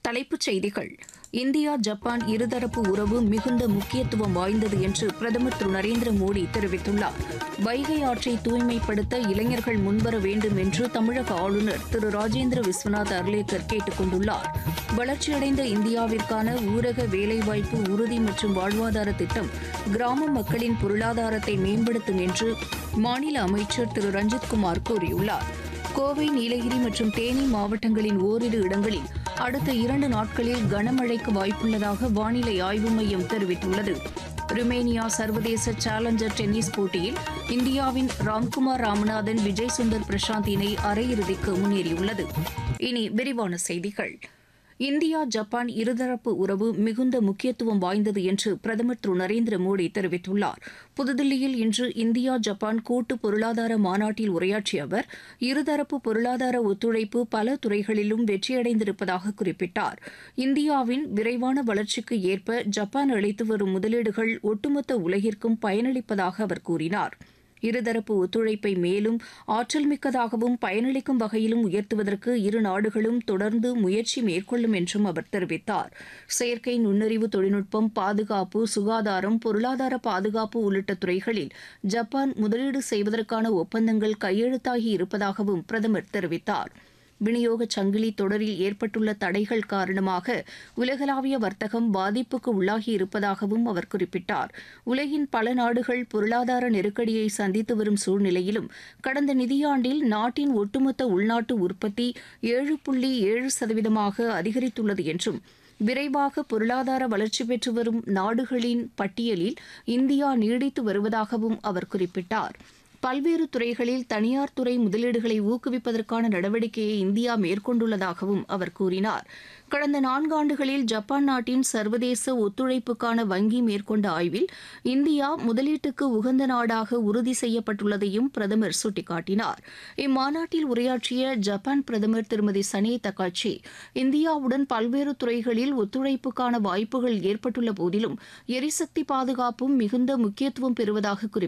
தலைப்புச் செய்திகள் India Japan இருதரப்பு உறவு மிகுந்த முக்கியத்துவம் வாய்ந்தது என்று பிரதமர் திரு நரேந்திர மோடி தெரிவித்துள்ளார் வைகை ஆற்றை தூய்மைப்படுத்த இளைஞர்கள் முன்வர வேண்டும் என்று தமிழக ஆளுநர் திரு ராஜேந்திர விஸ்வநாத் அர்லேக்கர் கேட்டுக் கொண்டுள்ளார் வளர்ச்சியடைந்த இந்தியாவிற்கான ஊரக வேலைவாய்ப்பு உறுதி மற்றும் வாழ்வாதார திட்டம் கிராம மக்களின் பொருளாதாரத்தை மேம்படுத்தும் என்று மாநில அமைச்சர் திரு ரஞ்சித்குமார் கூறியுள்ளார் கோவை நீலகிரி மற்றும் தேனி மாவட்டங்களின் ஓரிரு இடங்களில் அடுத்த இரண்டு நாட்களில் கனமழைக்கு வாய்ப்புள்ளதாக வானிலை ஆய்வு மையம் தெரிவித்துள்ளது ருமேனியா சர்வதேச சேலஞ்சர் டென்னிஸ் போட்டியில் இந்தியாவின் ராம்குமார் ராமநாதன் விஜய் சுந்தர் பிரசாந்த் இணை அரையிறுதிக்கு முன்னேறியுள்ளது இனி விரிவான செய்திகள் இந்தியா ஜப்பான் இருதரப்பு உறவு மிகுந்த முக்கியத்துவம் வாய்ந்தது என்று பிரதமர் திரு நரேந்திர மோடி தெரிவித்துள்ளார் புதுதில்லியில் இன்று இந்தியா ஜப்பான் கூட்டு பொருளாதார மாநாட்டில் உரையாற்றிய அவர் இருதரப்பு பொருளாதார ஒத்துழைப்பு பல துறைகளிலும் வெற்றியடைந்திருப்பதாக குறிப்பிட்டார் இந்தியாவின் விரைவான வளர்ச்சிக்கு ஏற்ப ஜப்பான் அளித்து வரும் முதலீடுகள் ஒட்டுமொத்த உலகிற்கும் பயனளிப்பதாக அவர் கூறினார் இருதரப்பு ஒத்துழைப்பை மேலும் ஆற்றல் மிக்கதாகவும் பயனளிக்கும் வகையிலும் உயர்த்துவதற்கு இரு நாடுகளும் தொடர்ந்து முயற்சி மேற்கொள்ளும் என்றும் அவர் தெரிவித்தார் செயற்கை நுண்ணறிவு தொழில்நுட்பம் பாதுகாப்பு சுகாதாரம் பொருளாதார பாதுகாப்பு உள்ளிட்ட துறைகளில் ஜப்பான் முதலீடு செய்வதற்கான ஒப்பந்தங்கள் கையெழுத்தாகி இருப்பதாகவும் பிரதமர் தெரிவித்தார் விநியோக சங்கிலி தொடரில் ஏற்பட்டுள்ள தடைகள் காரணமாக உலகளாவிய வர்த்தகம் பாதிப்புக்கு உள்ளாகி இருப்பதாகவும் அவர் குறிப்பிட்டார் உலகின் பல நாடுகள் பொருளாதார நெருக்கடியை சந்தித்து வரும் சூழ்நிலையிலும் கடந்த நிதியாண்டில் நாட்டின் ஒட்டுமொத்த உள்நாட்டு உற்பத்தி ஏழு புள்ளி ஏழு சதவீதமாக அதிகரித்துள்ளது என்றும் விரைவாக பொருளாதார வளர்ச்சி பெற்று வரும் நாடுகளின் பட்டியலில் இந்தியா நீடித்து வருவதாகவும் அவர் குறிப்பிட்டார் பல்வேறு துறைகளில் தனியார் துறை முதலீடுகளை ஊக்குவிப்பதற்கான நடவடிக்கையை இந்தியா மேற்கொண்டுள்ளதாகவும் அவர் கூறினார் கடந்த நான்காண்டுகளில் ஜப்பான் நாட்டின் சர்வதேச ஒத்துழைப்புக்கான வங்கி மேற்கொண்ட ஆய்வில் இந்தியா முதலீட்டுக்கு உகந்த நாடாக உறுதி செய்யப்பட்டுள்ளதையும் பிரதமர் சுட்டிக்காட்டினார் இம்மாநாட்டில் உரையாற்றிய ஜப்பான் பிரதமர் திருமதி சனே தக்காச்சி இந்தியாவுடன் பல்வேறு துறைகளில் ஒத்துழைப்புக்கான வாய்ப்புகள் ஏற்பட்டுள்ள போதிலும் எரிசக்தி பாதுகாப்பும் மிகுந்த முக்கியத்துவம் பெறுவதாக குறிப்பிட்டார்